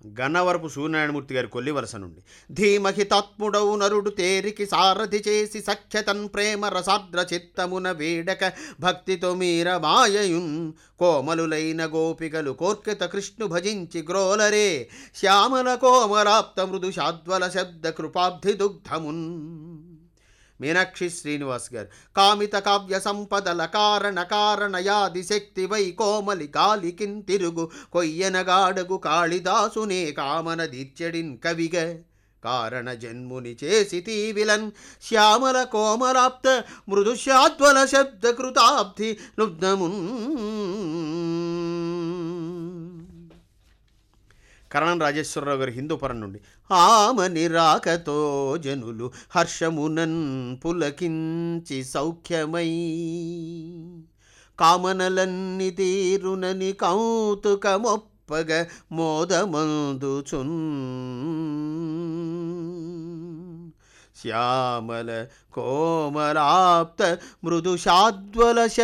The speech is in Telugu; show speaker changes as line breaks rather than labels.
గన్నవరపు సూర్యనారాయణమూర్తి గారి కొల్లివలస నుండి ధీమహి తత్ముడౌ నరుడు తేరికి సారథి చేసి సఖ్యతన్ ప్రేమ రసాద్ర చిత్తమున వేడక భక్తితో మీర మాయయున్ కోమలులైన గోపికలు కోర్కెత కృష్ణు భజించి గ్రోలరే శ్యామల కోమలాప్త మృదు శాద్వల శబ్ద కృపాబ్ధి దుగ్ధమున్ మీనాక్షి శ్రీనివాస్ గారు కామిత కావ్య సంపదల కారణ కారణయాది శక్తి వై కోమలి కాలికిన్ తిరుగు కొయ్యనగాడగు కాళిదాసునే కామన దీర్చెడిన్ కవిగ కారణ జన్ముని చేసి తీవిలన్ శ్యామల కోమలాప్త మృదుశాద్వల శబ్ద కృతాబ్ధి లుబ్ధమున్ కరణం రాజేశ్వరరావు గారి హిందూపురం నుండి ఆమని రాకతో జనులు హర్షమునన్ పులకించి సౌఖ్యమై కామనలన్ని తీరునని కౌతుకమొప్పగ మోదమందుచున్ శ్యామల కోమలాప్త మృదుషాద్వల